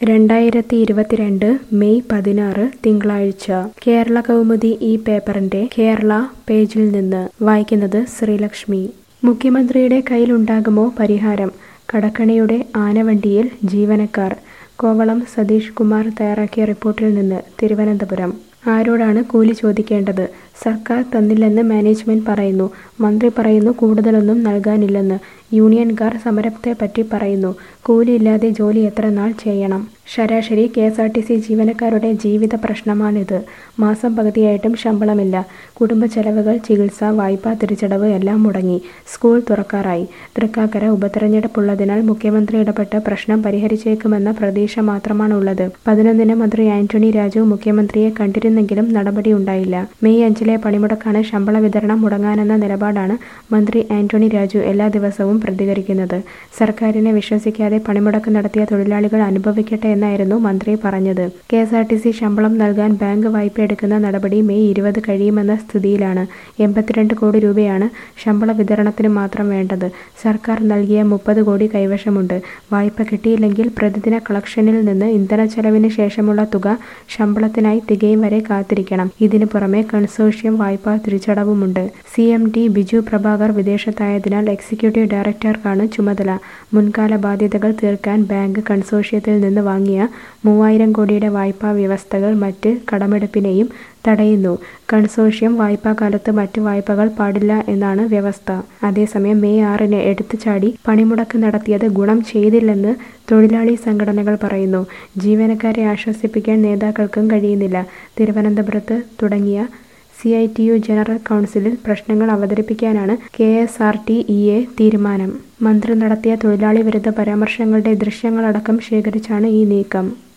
രണ്ടായിരത്തി ഇരുപത്തിരണ്ട് മെയ് പതിനാറ് തിങ്കളാഴ്ച കേരള കൗമുദി ഈ പേപ്പറിന്റെ കേരള പേജിൽ നിന്ന് വായിക്കുന്നത് ശ്രീലക്ഷ്മി മുഖ്യമന്ത്രിയുടെ കയ്യിലുണ്ടാകുമോ പരിഹാരം കടക്കണിയുടെ ആനവണ്ടിയിൽ ജീവനക്കാർ കോവളം സതീഷ് കുമാർ തയ്യാറാക്കിയ റിപ്പോർട്ടിൽ നിന്ന് തിരുവനന്തപുരം ആരോടാണ് കൂലി ചോദിക്കേണ്ടത് സർക്കാർ തന്നില്ലെന്ന് മാനേജ്മെന്റ് പറയുന്നു മന്ത്രി പറയുന്നു കൂടുതലൊന്നും നൽകാനില്ലെന്ന് യൂണിയൻകാർ സമരത്തെപ്പറ്റി പറയുന്നു കൂലിയില്ലാതെ ജോലി എത്ര നാൾ ചെയ്യണം ശരാശരി K S R T C ജീവനക്കാരുടെ ജീവിത പ്രശ്നമാണിത് മാസം പകുതിയായിട്ടും ശമ്പളമില്ല കുടുംബ ചെലവുകൾ ചികിത്സ വായ്പ തിരിച്ചടവ് എല്ലാം മുടങ്ങി സ്കൂൾ തുറക്കാറായി തൃക്കാക്കര ഉപതെരഞ്ഞെടുപ്പുള്ളതിനാൽ മുഖ്യമന്ത്രി ഇടപെട്ട് പ്രശ്നം പരിഹരിച്ചേക്കുമെന്ന പ്രതീക്ഷ മാത്രമാണുള്ളത് പതിനൊന്നിന് മന്ത്രി ആന്റണി രാജു മുഖ്യമന്ത്രിയെ കണ്ടിരുന്നെങ്കിലും നടപടിയുണ്ടായില്ല മെയ് അഞ്ചിലെ പണിമുടക്കാണ് ശമ്പള വിതരണം മുടങ്ങാനെന്ന നിലപാടാണ് മന്ത്രി ആന്റണി രാജു എല്ലാ ദിവസവും പ്രതികരിക്കുന്നത് സർക്കാരിനെ വിശ്വസിക്കാതെ പണിമുടക്ക് നടത്തിയ തൊഴിലാളികൾ അനുഭവിക്കട്ടെ എന്നായിരുന്നു മന്ത്രി പറഞ്ഞത് K S R T C ശമ്പളം നൽകാൻ ബാങ്ക് വായ്പ എടുക്കുന്ന നടപടി മെയ് ഇരുപത് കഴിയുമെന്ന സ്ഥിതിയിലാണ് എൺപത്തിരണ്ട് കോടി രൂപയാണ് ശമ്പള വിതരണത്തിന് മാത്രം വേണ്ടത് സർക്കാർ നൽകിയ മുപ്പത് കോടി കൈവശമുണ്ട് വായ്പ കിട്ടിയില്ലെങ്കിൽ പ്രതിദിന കളക്ഷനിൽ നിന്ന് ഇന്ധന ചെലവിന് ശേഷമുള്ള തുക ശമ്പളത്തിനായി തികയും വരെ കാത്തിരിക്കണം ഇതിനു പുറമെ കൺസോഷ്യം വായ്പാ തിരിച്ചടവുമുണ്ട് C M D Biju Prabhakar വിദേശത്തായതിനാൽ എക്സിക്യൂട്ടീവ് ഡയറക്ടർക്കാണ് ചുമതല മുൻകാല ബാധ്യതകൾ തീർക്കാൻ ബാങ്ക് കൺസോഷ്യത്തിൽ നിന്ന് വാങ്ങിയ മൂവായിരം കോടിയുടെ വായ്പാ വ്യവസ്ഥകൾ മറ്റ് കടമെടുപ്പിനെയും തടയുന്നു കൺസോഷ്യം വായ്പാകാലത്ത് മറ്റു വായ്പകൾ പാടില്ല എന്നാണ് വ്യവസ്ഥ അതേസമയം മെയ് ആറിന് എടുത്തുചാടി പണിമുടക്ക് നടത്തിയത് ഗുണം ചെയ്തില്ലെന്ന് തൊഴിലാളി സംഘടനകൾ പറയുന്നു ജീവനക്കാരെ ആശ്വസിപ്പിക്കാൻ നേതാക്കൾക്കും കഴിയുന്നില്ല തിരുവനന്തപുരത്ത് തുടങ്ങിയ C I T U general കൗൺസിലിൽ പ്രശ്നങ്ങൾ അവതരിപ്പിക്കാനാണ് K S R T E A തീരുമാനം മന്ത്രി നടത്തിയ തൊഴിലാളി വിരുദ്ധ പരാമർശങ്ങളുടെ ദൃശ്യങ്ങളടക്കം ശേഖരിച്ചാണ് ഈ നീക്കം